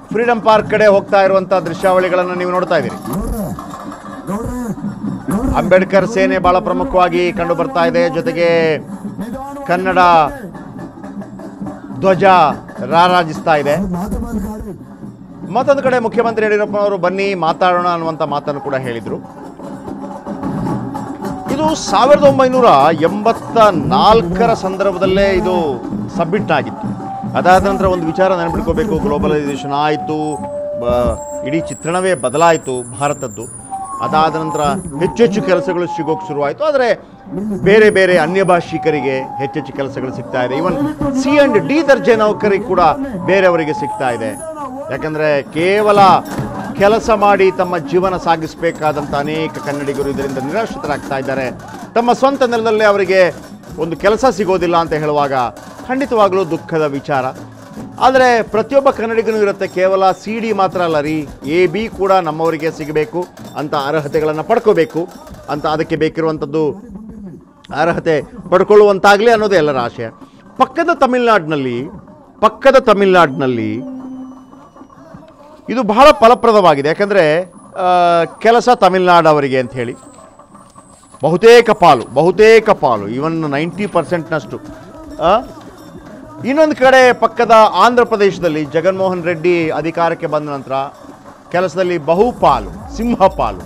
Freedom park ಕಡೆ ಹೋಗ್ತಾ ಇರುವಂಥ ದೃಶ್ಯಾವಳಿಗಳನ್ನು ನೀವು ನೋಡ್ತಾ ಇದ್ದೀರಿ ಅಂಬೇಡ್ಕರ್ ಸೇನೆ ಬಹಳ ಪ್ರಮುಖವಾಗಿ ಕಂಡು ಬರ್ತಾ ಇದೆ ಜೊತೆಗೆ ಕನ್ನಡ ಧ್ವಜ ರಾರಾಜಿಸ್ತಾ ಇದೆ ಮತ್ತೊಂದು ಕಡೆ ಮುಖ್ಯಮಂತ್ರಿ ಯಡಿಯೂರಪ್ಪನವರು ಬನ್ನಿ ಮಾತಾಡೋಣ ಅನ್ನುವಂಥ ಮಾತನ್ನು ಕೂಡ ಹೇಳಿದರು ಇದು ಸಾವಿರದ ಒಂಬೈನೂರ ಎಂಬತ್ತ ನಾಲ್ಕರ ಸಂದರ್ಭದಲ್ಲೇ ಇದು ಸಬ್ಮಿಟ್ ಆಗಿತ್ತು ಅದಾದ ನಂತರ ಒಂದು ವಿಚಾರ ನೆನಪಿಟ್ಕೋಬೇಕು ಗ್ಲೋಬಲೈಸೇಷನ್ ಆಯಿತು ಇಡೀ ಚಿತ್ರಣವೇ ಬದಲಾಯಿತು ಭಾರತದ್ದು ಅದಾದ ನಂತರ ಹೆಚ್ಚು ಹೆಚ್ಚು ಕೆಲಸಗಳು ಸಿಗೋಕ್ಕೆ ಶುರುವಾಯಿತು ಆದರೆ ಬೇರೆ ಬೇರೆ ಅನ್ಯ ಭಾಷಿಕರಿಗೆ ಹೆಚ್ಚೆಚ್ಚು ಕೆಲಸಗಳು ಸಿಗ್ತಾ ಇದೆ ಇವನ್ ಸಿ ಅಂಡ್ ಡಿ ದರ್ಜೆ ನೌಕರಿಗೆ ಕೂಡ ಬೇರೆಯವರಿಗೆ ಸಿಗ್ತಾ ಇದೆ ಯಾಕಂದರೆ ಕೇವಲ ಕೆಲಸ ಮಾಡಿ ತಮ್ಮ ಜೀವನ ಸಾಗಿಸಬೇಕಾದಂಥ ಅನೇಕ ಕನ್ನಡಿಗರು ಇದರಿಂದ ನಿರಾಶ್ರಿತರಾಗ್ತಾ ಇದ್ದಾರೆ ತಮ್ಮ ಸ್ವಂತ ನೆಲದಲ್ಲೇ ಅವರಿಗೆ ಒಂದು ಕೆಲಸ ಸಿಗೋದಿಲ್ಲ ಅಂತ ಹೇಳುವಾಗ ಖಂಡಿತವಾಗಲೂ ದುಃಖದ ವಿಚಾರ ಆದರೆ ಪ್ರತಿಯೊಬ್ಬ ಕನ್ನಡಿಗನೂ ಇರುತ್ತೆ ಕೇವಲ ಸಿ ಡಿ ಮಾತ್ರ ಅಲ್ಲ ರೀ ಎ ಬಿ ಕೂಡ ನಮ್ಮವರಿಗೆ ಸಿಗಬೇಕು ಅಂತ ಅರ್ಹತೆಗಳನ್ನು ಪಡ್ಕೋಬೇಕು ಅಂತ ಅದಕ್ಕೆ ಬೇಕಿರುವಂಥದ್ದು ಅರ್ಹತೆ ಪಡ್ಕೊಳ್ಳುವಂತಾಗಲಿ ಅನ್ನೋದು ಎಲ್ಲರ ಆಶಯ ಪಕ್ಕದ ತಮಿಳುನಾಡಿನಲ್ಲಿ ಪಕ್ಕದ ತಮಿಳುನಾಡಿನಲ್ಲಿ ಇದು ಬಹಳ ಫಲಪ್ರದವಾಗಿದೆ ಯಾಕಂದರೆ ಕೆಲಸ ತಮಿಳುನಾಡವರಿಗೆ ಅಂತ ಹೇಳಿ ಬಹುತೇಕ ಪಾಲು ಬಹುತೇಕ ಪಾಲು ಇವನ್ ನೈಂಟಿ ಪರ್ಸೆಂಟ್ನಷ್ಟು ಇನ್ನೊಂದು ಕಡೆ ಪಕ್ಕದ ಆಂಧ್ರ ಪ್ರದೇಶದಲ್ಲಿ ಜಗನ್ಮೋಹನ್ ರೆಡ್ಡಿ ಅಧಿಕಾರಕ್ಕೆ ಬಂದ ನಂತರ ಕೆಲಸದಲ್ಲಿ ಬಹುಪಾಲು ಸಿಂಹಪಾಲು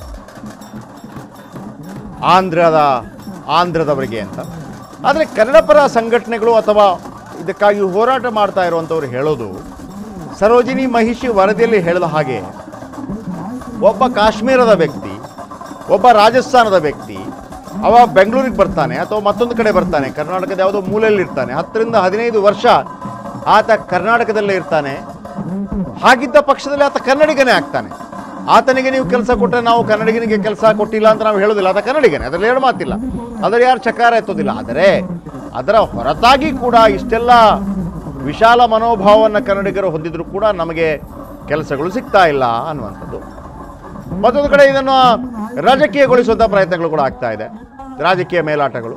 ಆಂಧ್ರದ ಆಂಧ್ರದವರಿಗೆ ಅಂತ ಆದರೆ ಕನ್ನಡ ಪರ ಸಂಘಟನೆಗಳು ಅಥವಾ ಇದಕ್ಕಾಗಿ ಹೋರಾಟ ಮಾಡ್ತಾ ಇರುವಂಥವ್ರು ಹೇಳೋದು ಸರೋಜಿನಿ ಮಹಿಷಿ ವರದಿಯಲ್ಲಿ ಹೇಳಿದ ಹಾಗೆ ಒಬ್ಬ ಕಾಶ್ಮೀರದ ವ್ಯಕ್ತಿ ಒಬ್ಬ ರಾಜಸ್ಥಾನದ ವ್ಯಕ್ತಿ ಅವ ಬೆಂಗಳೂರಿಗೆ ಬರ್ತಾನೆ ಅಥವಾ ಮತ್ತೊಂದು ಕಡೆ ಬರ್ತಾನೆ ಕರ್ನಾಟಕದ ಯಾವುದೋ ಮೂಲೆಯಲ್ಲಿ ಇರ್ತಾನೆ ಹತ್ತರಿಂದ ಹದಿನೈದು ವರ್ಷ ಆತ ಕರ್ನಾಟಕದಲ್ಲೇ ಇರ್ತಾನೆ ಹಾಗಿದ್ದ ಪಕ್ಷದಲ್ಲಿ ಆತ ಕನ್ನಡಿಗನೇ ಆಗ್ತಾನೆ ಆತನಿಗೆ ನೀವು ಕೆಲಸ ಕೊಟ್ಟರೆ ನಾವು ಕನ್ನಡಿಗನಿಗೆ ಕೆಲಸ ಕೊಟ್ಟಿಲ್ಲ ಅಂತ ನಾವು ಹೇಳೋದಿಲ್ಲ ಆತ ಕನ್ನಡಿಗನೇ ಅದರಲ್ಲಿ ಎರಡು ಮಾತಿಲ್ಲ ಅದರ ಯಾರು ಚಕಾರ ಎತ್ತೋದಿಲ್ಲ ಆದರೆ ಅದರ ಹೊರತಾಗಿ ಕೂಡ ಇಷ್ಟೆಲ್ಲ ವಿಶಾಲ ಮನೋಭಾವವನ್ನು ಕನ್ನಡಿಗರು ಹೊಂದಿದ್ರು ಕೂಡ ನಮಗೆ ಕೆಲಸಗಳು ಸಿಗ್ತಾ ಇಲ್ಲ ಅನ್ನುವಂಥದ್ದು ಮತ್ತೊಂದು ಕಡೆ ಇದನ್ನು ರಾಜಕೀಯಗೊಳಿಸುವಂಥ ಪ್ರಯತ್ನಗಳು ಕೂಡ ಆಗ್ತಾ ಇದೆ ರಾಜಕೀಯ ಮೇಲಾಟಗಳು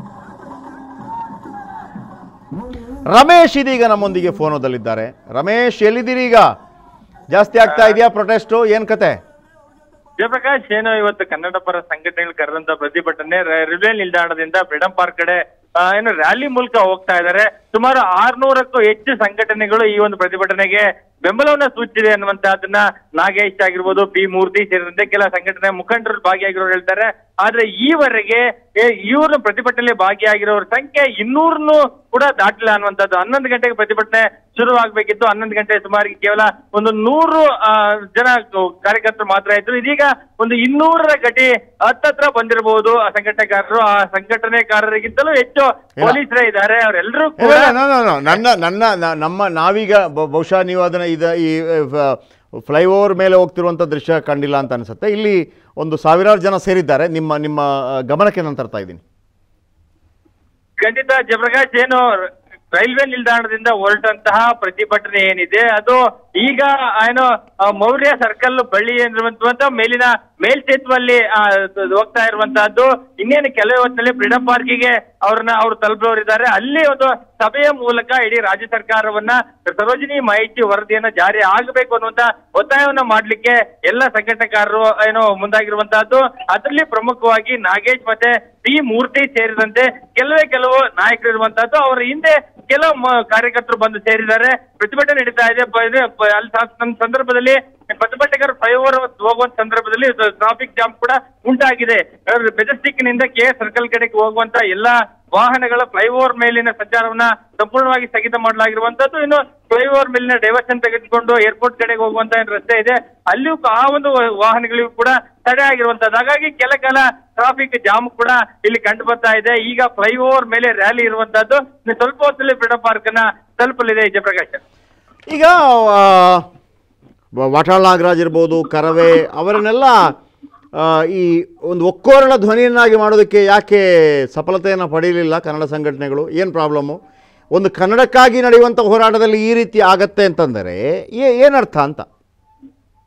ರಮೇಶ್ ಇದೀಗ ನಮ್ಮೊಂದಿಗೆ ಫೋನದಲ್ಲಿದ್ದಾರೆ ರಮೇಶ್ ಎಲ್ಲಿದ್ದೀರಿ ಈಗ ಜಾಸ್ತಿ ಆಗ್ತಾ ಇದೆಯಾ ಪ್ರೊಟೆಸ್ಟು ಏನ್ ಕತೆ ಜಯಪ್ರಕಾಶ್ ಏನು ಇವತ್ತು ಕನ್ನಡ ಪರ ಸಂಘಟನೆಗಳು ಕರೆದಂತ ಪ್ರತಿಭಟನೆ ರ- ರೈಲ್ವೆ ನಿಲ್ದಾಣದಿಂದ ಫ್ರೀಡಂ ಪಾರ್ಕ್ ಕಡೆ ಆ, ಏನು ರ್ಯಾಲಿ ಮೂಲಕ ಹೋಗ್ತಾ ಇದ್ದಾರೆ ಸುಮಾರು ಆರ್ನೂರಕ್ಕೂ ಹೆಚ್ಚು ಸಂಘಟನೆಗಳು ಈ ಒಂದು ಪ್ರತಿಭಟನೆಗೆ ಬೆಂಬಲವನ್ನ ಸೂಚಿಸಿದೆ ಅನ್ನುವಂತಹದನ್ನ ನಾಗೇಶ್ ಆಗಿರ್ಬೋದು ಪಿ ಮೂರ್ತಿ ಸೇರಿದಂತೆ ಕೆಲ ಸಂಘಟನೆ ಮುಖಂಡರು ಭಾಗಿಯಾಗಿರೋರು ಹೇಳ್ತಾರೆ ಆದ್ರೆ ಈವರೆಗೆ ಇವರು ಪ್ರತಿಭಟನೆಯಲ್ಲಿ ಭಾಗಿಯಾಗಿರೋರ ಸಂಖ್ಯೆ ಇನ್ನೂರನ್ನು ಕೂಡ ದಾಟಿಲ್ಲ ಅನ್ನುವಂಥದ್ದು ಹನ್ನೊಂದು ಗಂಟೆಗೆ ಪ್ರತಿಭಟನೆ ಶುರುವಾಗಬೇಕಿತ್ತು ಹನ್ನೊಂದು ಗಂಟೆ ಸುಮಾರಿಗೆ ಕೇವಲ ಒಂದು ನೂರು ಆ, ಜನ ಕಾರ್ಯಕರ್ತರು ಮಾತ್ರ ಇದ್ರು ಇದೀಗ ಒಂದು ಇನ್ನೂರರ ಗಟಿ ಹತ್ತತ್ರ ಬಂದಿರಬಹುದು ಆ ಸಂಘಟನೆಕಾರರು ಆ ಸಂಘಟನೆಕಾರರಿಗಿಂತಲೂ ಹೆಚ್ಚು ಪೊಲೀಸರೇ ಇದ್ದಾರೆ ಅವರೆಲ್ಲರೂ ಕೂಡ ಇಲ್ಲ, no, no, no. ನನ್ನ ನನ್ನ ನ- ನಮ್ಮ ನಾವೀಗ ಬ- ಬಹುಶಃ ನೀವು ಅದನ್ನ ಇದ ಈ ಫ್ಲೈಓವರ್ ಮೇಲೆ ಹೋಗ್ತಿರುವಂಥ ದೃಶ್ಯ ಕಂಡಿಲ್ಲ ಅಂತ ಅನಿಸುತ್ತೆ ಇಲ್ಲಿ ಒಂದು ಸಾವಿರಾರು ಜನ ಸೇರಿದ್ದಾರೆ ನಿಮ್ಮ ನಿಮ್ಮ ಆ, ಗಮನಕ್ಕೆ ನಾನು ತರ್ತಾ ಇದ್ದೀನಿ ಖಂಡಿತ ಜಯಪ್ರಕಾಶ್ ಏನು ರೈಲ್ವೆ ನಿಲ್ದಾಣದಿಂದ ಹೊರಟಂತಹ ಪ್ರತಿಭಟನೆ ಏನಿದೆ ಅದು ಈಗ ಏನು ಆ, ಮೌರ್ಯ ಸರ್ಕಲ್ ಬಳ್ಳಿ ಇರುವಂತ ಮೇಲಿನ ಮೇಲ್ಸೇತುವಲ್ಲಿ ಆ, ಅದು ಹೋಗ್ತಾ ಇರುವಂತಹದ್ದು ಇನ್ನೇನು ಕೆಲವೇ ಹೊತ್ತಿನಲ್ಲಿ ಫ್ರೀಡಂ ಪಾರ್ಕಿಗೆ ಅವ್ರನ್ನ ಅವ್ರು ತಲುಪೋರಿದ್ದಾರೆ ಅಲ್ಲಿ ಒಂದು ಸಭೆಯ ಮೂಲಕ ಇಡೀ ರಾಜ್ಯ ಸರ್ಕಾರವನ್ನ ಸರೋಜಿನಿ ಮಾಹಿತಿ ವರದಿಯನ್ನ ಜಾರಿ ಆಗಬೇಕು ಅನ್ನುವಂತ ಒತ್ತಾಯವನ್ನ ಮಾಡ್ಲಿಕ್ಕೆ ಎಲ್ಲ ಸಂಘಟನೆಕಾರರು ಏನೋ ಮುಂದಾಗಿರುವಂತಹದ್ದು ಅದರಲ್ಲಿ ಪ್ರಮುಖವಾಗಿ ನಾಗೇಶ್ ಮತ್ತೆ ಪಿ ಮೂರ್ತಿ ಸೇರಿದಂತೆ ಕೆಲವೇ ಕೆಲವು ನಾಯಕರು ಇರುವಂತಹದ್ದು ಅವರ ಹಿಂದೆ ಕೆಲವು ಮ- ಕಾರ್ಯಕರ್ತರು ಬಂದು ಸೇರಿದ್ದಾರೆ ಪ್ರತಿಭಟನೆ ನಡೀತಾ ಇದೆ ಪ- ಇದೆ ಪ- ಅಲ್ಲಿ ಸಾ- ಸಂ- ಸಂದರ್ಭದಲ್ಲಿ ಪ್ರತಿಭಟಕರು ಫ್ಲೈಓವರ್ ಹೋಗುವಂತ ಸಂದರ್ಭದಲ್ಲಿ ಟ್ರಾಫಿಕ್ ಜಾಮ್ ಕೂಡ ಉಂಟಾಗಿದೆ ಮೆಜೆಸ್ಟಿಕ್ ನಿಂದ ಕೆ ಸರ್ಕಲ್ ಕಡೆಗೆ ಹೋಗುವಂತ ಎಲ್ಲಾ ವಾಹನಗಳ ಫ್ಲೈಓವರ್ ಮೇಲಿನ ಸಂಚಾರವನ್ನ ಸಂಪೂರ್ಣವಾಗಿ ಸ್ಥಗಿತ ಮಾಡಲಾಗಿರುವಂತದ್ದು ಇನ್ನು ಫ್ಲೈಓವರ್ ಮೇಲಿನ ಡೈವರ್ಷನ್ ತೆಗೆದುಕೊಂಡು ಏರ್ಪೋರ್ಟ್ ಕಡೆಗೆ ಹೋಗುವಂತ ಏನ್ ರಸ್ತೆ ಇದೆ ಅಲ್ಲಿಯೂ ಕ- ಆ ಒಂದು ವಾಹನಗಳಿಗೂ ಕೂಡ ತಡೆ ಆಗಿರುವಂತದ್ದು ಹಾಗಾಗಿ ಕೆಲ ಕಾಲ ಟ್ರಾಫಿಕ್ ಜಾಮ್ ಕೂಡ ಇಲ್ಲಿ ಕಂಡು ಬರ್ತಾ ಇದೆ ಈಗ ಫ್ಲೈಓವರ್ ಮೇಲೆ ರ್ಯಾಲಿ ಇರುವಂತದ್ದು ಇನ್ನು ಸ್ವಲ್ಪ ಹೊತ್ತಲ್ಲಿ ಫ್ರೀಡಂ ಪಾರ್ಕ್ ನ ತಲುಪಲಿದೆ ಜಯಪ್ರಕಾಶ್ ಈಗ ಆ, ವ- ವಾಟಾಳ್ ನಾಗರಾಜ್ ಇರ್ಬೋದು ಕರವೇ ಅವರನ್ನೆಲ್ಲ ಆ, ಈ ಒಂದು ಒಕ್ಕೋರಣ ಧ್ವನಿಯನ್ನಾಗಿ ಮಾಡೋದಕ್ಕೆ ಯಾಕೆ ಸಫಲತೆಯನ್ನು ಪಡೆಯಲಿಲ್ಲ ಕನ್ನಡ ಸಂಘಟನೆಗಳು ಏನು ಪ್ರಾಬ್ಲಮ್ಮು ಒಂದು ಕನ್ನಡಕ್ಕಾಗಿ ನಡೆಯುವಂಥ ಹೋರಾಟದಲ್ಲಿ ಈ ರೀತಿ ಆಗತ್ತೆ ಅಂತಂದರೆ ಏನರ್ಥ ಅಂತ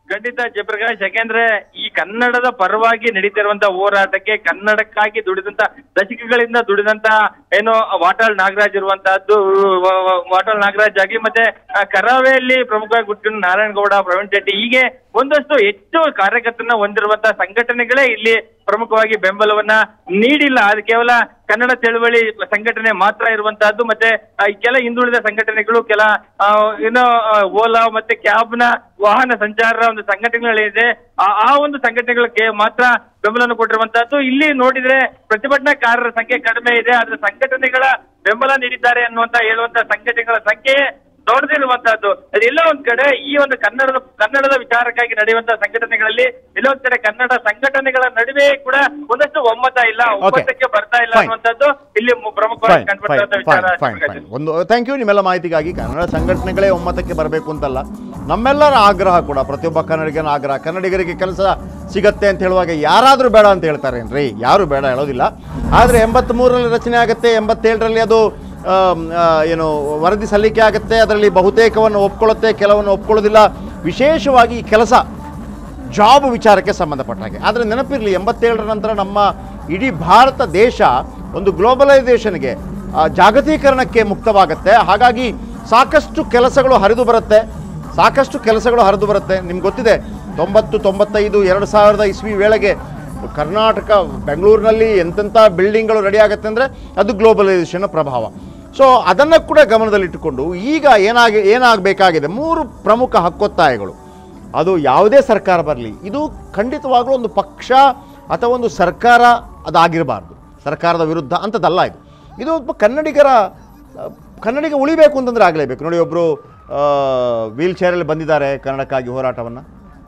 ಖಂಡಿತ ಜಯಪ್ರಕಾಶ್ ಯಾಕೆಂದ್ರೆ ಈ ಕನ್ನಡದ ಪರವಾಗಿ ನಡೀತಿರುವಂತ ಹೋರಾಟಕ್ಕೆ ಕನ್ನಡಕ್ಕಾಗಿ ದುಡಿದಂತ ದಶಕಗಳಿಂದ ದುಡಿದಂತ ಏನು ವಾಟಾಳ್ ನಾಗರಾಜ್ ಇರುವಂತಹದ್ದು ವ- ವ- ವಾಟಾಳ್ ನಾಗರಾಜ್ ಆಗಿ ಮತ್ತೆ ಆ, ಕರಾವೆಯಲ್ಲಿ ಪ್ರಮುಖವಾಗಿ ಹುಟ್ಟಿದ ನಾರಾಯಣಗೌಡ ಪ್ರವೀಣ್ ಶೆಟ್ಟಿ ಹೀಗೆ ಒಂದಷ್ಟು ಹೆಚ್ಚು ಕಾರ್ಯಕರ್ತರನ್ನ ಹೊಂದಿರುವಂತಹ ಸಂಘಟನೆಗಳೇ ಇಲ್ಲಿ ಪ್ರಮುಖವಾಗಿ ಬೆಂಬಲವನ್ನ ನೀಡಿಲ್ಲ ಅದು ಕೇವಲ ಕನ್ನಡ ಚಳವಳಿ ಸಂಘಟನೆ ಮಾತ್ರ ಇರುವಂತಹದ್ದು ಮತ್ತೆ ಆ, ಈ ಕೆಲ ಹಿಂದುಳಿದ ಸಂಘಟನೆಗಳು ಕೆಲ ಆ, ಏನು ಆ, ಓಲಾ ಮತ್ತೆ ಕ್ಯಾಬ್ ನ ವಾಹನ ಸಂಚಾರ ಒಂದು ಸಂಘಟನೆಗಳಿದೆ ಆ- ಆ ಒಂದು ಸಂಘಟನೆಗಳಿಗೆ ಮಾತ್ರ ಬೆಂಬಲವನ್ನು ಕೊಟ್ಟಿರುವಂತಹದ್ದು ಇಲ್ಲಿ ನೋಡಿದ್ರೆ ಪ್ರತಿಭಟನಾಕಾರರ ಸಂಖ್ಯೆ ಕಡಿಮೆ ಇದೆ ಆದ್ರೆ ಸಂಘಟನೆಗಳ ಬೆಂಬಲ ನೀಡಿದ್ದಾರೆ ಅನ್ನುವಂತ ಹೇಳುವಂತ ಸಂಘಟನೆಗಳ ಸಂಖ್ಯೆ ದೊಡ್ಡದಿರುವಂತಹದ್ದು ಅದೆಲ್ಲ ಒಂದ್ ಕಡೆ ಈ ಒಂದು ಕನ್ನಡದ ಕನ್ನಡದ ವಿಚಾರಕ್ಕಾಗಿ ನಡೆಯುವಂತಹ ಸಂಘಟನೆಗಳಲ್ಲಿ ಎಲ್ಲೋ ಒಂದ್ ಕಡೆ ಕನ್ನಡ ಸಂಘಟನೆಗಳ ನಡುವೆ ಕೂಡ ಒಂದಷ್ಟು ಒಮ್ಮತ ಇಲ್ಲ ಒಮ್ಮತಕ್ಕೆ ಬರ್ತಾ ಇಲ್ಲ Fine. ಅನ್ನುವಂಥದ್ದು ಇಲ್ಲಿ ಮು- ಪ್ರಮುಖವಾಗಿ ಫೈನ್ ಫೈನ್ ಕಂಡುಬರ್ತಕ್ಕಂಥ ವಿಚಾರ ಫೈನ್ ಫೈನ್ ಫೈನ್ ಒಂದು ಥ್ಯಾಂಕ್ ಯು ನಿಮ್ಮೆಲ್ಲ ಮಾಹಿತಿಗಾಗಿ ಕನ್ನಡ ಸಂಘಟನೆಗಳೇ ಒಮ್ಮತಕ್ಕೆ ಬರಬೇಕು ಅಂತಲ್ಲ ನಮ್ಮೆಲ್ಲರ ಆಗ್ರಹ ಕೂಡ ಪ್ರತಿಯೊಬ್ಬ ಕನ್ನಡಿಗನ ಆಗ್ರಹ ಕನ್ನಡಿಗರಿಗೆ ಕೆಲಸ ಸಿಗತ್ತೆ ಅಂತ ಹೇಳುವಾಗ ಯಾರಾದರೂ ಬೇಡ ಅಂತ ಹೇಳ್ತಾರೇನ್ರಿ ಯಾರು ಬೇಡ ಹೇಳೋದಿಲ್ಲ ಆದರೆ ಎಂಬತ್ತ್ಮೂರರಲ್ಲಿ ರಚನೆ ಆಗುತ್ತೆ ಎಂಬತ್ತೇಳರಲ್ಲಿ ಅದು ಆಮ್, ಆ, ಏನು ವರದಿ ಸಲ್ಲಿಕೆ ಆಗುತ್ತೆ ಅದರಲ್ಲಿ ಬಹುತೇಕವನ್ನು ಒಪ್ಕೊಳ್ಳುತ್ತೆ ಕೆಲವನ್ನು ಒಪ್ಕೊಳ್ಳೋದಿಲ್ಲ ವಿಶೇಷವಾಗಿ ಈ ಕೆಲಸ ಜಾಬ್ ವಿಚಾರಕ್ಕೆ ಸಂಬಂಧಪಟ್ಟ ಹಾಗೆ ಆದರೆ ನೆನಪಿರಲಿ ಎಂಬತ್ತೇಳರ ನಂತರ ನಮ್ಮ ಇಡೀ ಭಾರತ ದೇಶ ಒಂದು ಗ್ಲೋಬಲೈಸೇಷನ್ಗೆ ಆ, ಜಾಗತೀಕರಣಕ್ಕೆ ಮುಕ್ತವಾಗುತ್ತೆ ಹಾಗಾಗಿ ಸಾಕಷ್ಟು ಕೆಲಸಗಳು ಹರಿದು ಬರುತ್ತೆ ಸಾಕಷ್ಟು ಕೆಲಸಗಳು ಹರಿದು ಬರುತ್ತೆ ನಿಮ್ಗೆ ಗೊತ್ತಿದೆ ತೊಂಬತ್ತು ತೊಂಬತ್ತೈದು ಎರಡು ಸಾವಿರದ ಇಸ್ವಿ ವೇಳೆಗೆ ಕರ್ನಾಟಕ ಬೆಂಗಳೂರಿನಲ್ಲಿ ಎಂತೆಂಥ ಬಿಲ್ಡಿಂಗ್ಗಳು ರೆಡಿ ಆಗುತ್ತೆ ಅಂದರೆ ಅದು ಗ್ಲೋಬಲೈಸೇಷನ್ನ ಪ್ರಭಾವ ಸೊ ಅದನ್ನು ಕೂಡ ಗಮನದಲ್ಲಿಟ್ಟುಕೊಂಡು ಈಗ ಏನಾಗಿ ಏನಾಗಬೇಕಾಗಿದೆ ಮೂರು ಪ್ರಮುಖ ಹಕ್ಕೊತ್ತಾಯಗಳು ಅದು ಯಾವುದೇ ಸರ್ಕಾರ ಬರಲಿ ಇದು ಖಂಡಿತವಾಗ್ಲೂ ಒಂದು ಪಕ್ಷ ಅಥವಾ ಒಂದು ಸರ್ಕಾರ ಅದಾಗಿರಬಾರ್ದು ಸರ್ಕಾರದ ವಿರುದ್ಧ ಅಂಥದ್ದಲ್ಲ ಇದು ಇದು ಒಬ್ಬ ಕನ್ನಡಿಗರ ಆ, ಕನ್ನಡಿಗ ಉಳಿಬೇಕು ಅಂತಂದ್ರೆ ಆಗಲೇಬೇಕು ನೋಡಿ ಒಬ್ಬರು ವೀಲ್ ಚೇರಲ್ಲಿ ಬಂದಿದ್ದಾರೆ ಕನ್ನಡಕ್ಕಾಗಿ ಹೋರಾಟವನ್ನು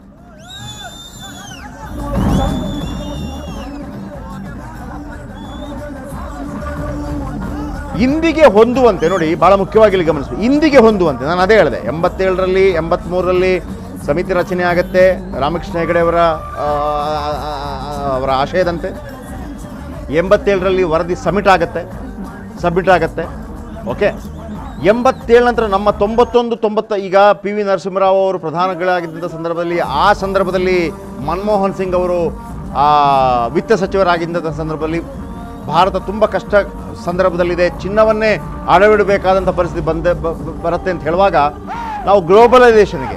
ಇಂದಿಗೆ ಹೊಂದುವಂತೆ ನೋಡಿ ಬಹಳ ಮುಖ್ಯವಾಗಿ ಇಲ್ಲಿ ಗಮನಿಸಬೇಕು ಇಂದಿಗೆ ಹೊಂದುವಂತೆ ನಾನು ಅದೇ ಹೇಳಿದೆ ಎಂಬತ್ತೇಳರಲ್ಲಿ ಎಂಬತ್ತ್ಮೂರರಲ್ಲಿ ಸಮಿತಿ ರಚನೆ ಆಗುತ್ತೆ ರಾಮಕೃಷ್ಣ ಹೆಗಡೆ ಅವರ ಆ, ಆ, ಆ, ಅವರ ಆಶಯದಂತೆ ಎಂಬತ್ತೇಳರಲ್ಲಿ ವರದಿ ಸಬ್ಮಿಟ್ ಆಗುತ್ತೆ ಸಬ್ಮಿಟ್ ಆಗುತ್ತೆ ಓಕೆ ಎಂಬತ್ತೇಳು ನಂತರ ನಮ್ಮ ತೊಂಬತ್ತೊಂದು ತೊಂಬತ್ತ ಈಗ ಪಿ ವಿ ನರಸಿಂಹರಾವ್ ಅವರು ಪ್ರಧಾನಗಳಾಗಿದ್ದಂಥ ಸಂದರ್ಭದಲ್ಲಿ ಆ ಸಂದರ್ಭದಲ್ಲಿ ಮನಮೋಹನ್ ಸಿಂಗ್ ಅವರು ಆ, ವಿತ್ತ ಸಚಿವರಾಗಿದ್ದಂಥ ಸಂದರ್ಭದಲ್ಲಿ ಭಾರತ ತುಂಬ ಕಷ್ಟ ಸಂದರ್ಭದಲ್ಲಿದೆ ಚಿನ್ನವನ್ನೇ ಅಡವಿಡಬೇಕಾದಂಥ ಪರಿಸ್ಥಿತಿ ಬಂದೆ ಬ- ಬ- ಬರುತ್ತೆ ಅಂತ ಹೇಳುವಾಗ ನಾವು ಗ್ಲೋಬಲೈಸೇಷನ್ಗೆ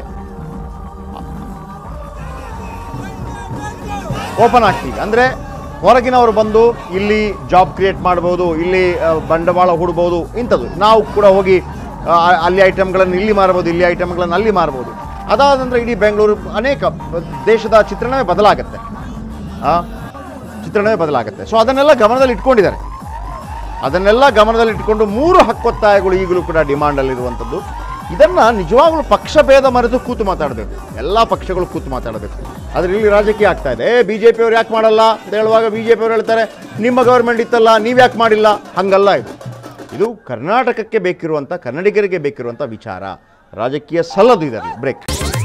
ಓಪನ್ ಆಗ್ತೀವಿ ಅಂದರೆ ಹೊರಗಿನವರು ಬಂದು ಇಲ್ಲಿ ಜಾಬ್ ಕ್ರಿಯೇಟ್ ಮಾಡ್ಬೋದು ಇಲ್ಲಿ ಆ, ಬಂಡವಾಳ ಹೂಡ್ಬೋದು ಇಂಥದ್ದು ನಾವು ಕೂಡ ಹೋಗಿ ಆ, ಅಲ್ಲಿ ಐಟಮ್ಗಳನ್ನು ಇಲ್ಲಿ ಮಾರ್ಬೋದು ಇಲ್ಲಿ ಐಟಮ್ಗಳನ್ನು ಅಲ್ಲಿ ಮಾರ್ಬೋದು ಅದಾದ ನಂತರ ಇಡೀ ಬೆಂಗಳೂರು ಅನೇಕ ದೇಶದ ಚಿತ್ರಣವೇ ಬದಲಾಗುತ್ತೆ ಆ, ಚಿತ್ರಣವೇ ಬದಲಾಗುತ್ತೆ ಸೊ ಅದನ್ನೆಲ್ಲ ಗಮನದಲ್ಲಿ ಇಟ್ಕೊಂಡಿದ್ದಾರೆ ಅದನ್ನೆಲ್ಲ ಗಮನದಲ್ಲಿ ಇಟ್ಕೊಂಡು ಮೂರು ಹಕ್ಕೊತ್ತಾಯಗಳು ಈಗಲೂ ಕೂಡ ಡಿಮಾಂಡಲ್ಲಿರುವಂಥದ್ದು ಇದನ್ನು ನಿಜವಾಗ್ಲೂ ಪಕ್ಷ ಭೇದ ಮರೆತು ಕೂತು ಮಾತಾಡಬೇಕು ಎಲ್ಲ ಪಕ್ಷಗಳು ಕೂತು ಮಾತಾಡಬೇಕು ಆದರೆ ಇಲ್ಲಿ ರಾಜಕೀಯ ಆಗ್ತಾ ಇದೆ ಏ ಬಿ ಜೆ ಪಿಯವ್ರು ಯಾಕೆ ಮಾಡಲ್ಲ ಅಂತ ಹೇಳುವಾಗ ಬಿ ಜೆ ಪಿಯವ್ರು ಹೇಳ್ತಾರೆ ನಿಮ್ಮ ಗೌರ್ಮೆಂಟ್ ಇತ್ತಲ್ಲ ನೀವು ಯಾಕೆ ಮಾಡಿಲ್ಲ ಹಂಗಲ್ಲ ಇದು ಇದು ಕರ್ನಾಟಕಕ್ಕೆ ಬೇಕಿರುವಂಥ ಕನ್ನಡಿಗರಿಗೆ ಬೇಕಿರುವಂಥ ವಿಚಾರ ರಾಜಕೀಯ ಸಲ್ಲದು ಇದರಲ್ಲಿ ಬ್ರೇಕ್